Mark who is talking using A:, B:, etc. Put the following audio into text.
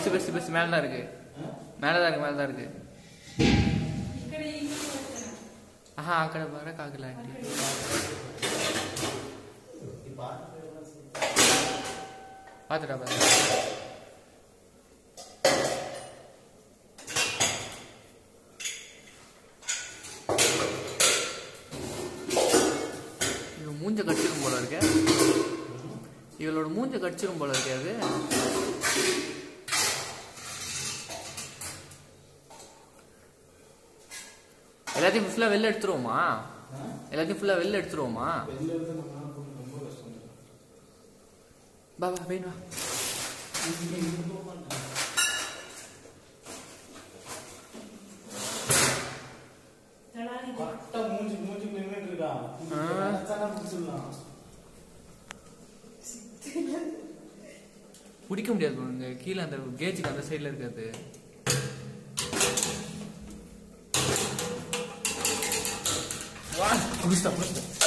A: பெருசு பெருசு பெருசு மேல தான் இருக்கு மேல தான் இருக்கு மேல தான் இருக்கு ఆహా అక్కడ వరకు ఆగలాంటి పాతరా పాత இவன் மூஞ்ச கடிச்சிரும் போல இருக்க இவளோட மூஞ்ச கடிச்சிரும் போல இருக்கே அது எல்லாத்தையும் ஃபுல்லா வெளில எடுத்துருவோமா எல்லாத்தையும் ஃபுல்லா வெளில எடுத்துருவோமா பா பா வேணும்
B: கரெக்டா மூஞ்சி மூஞ்சி நின்னுட்டு இருக்கான்
A: ஆ.
B: நினைச்சானா பிடிச்சிடலாம்.
A: பிடிக்க முடியாது bro. இங்க கீழே அந்த கேஜுக்கு அந்த சைடுல இருக்காது வா
B: புடிச்சிட்டா, புடிச்சிட்டா.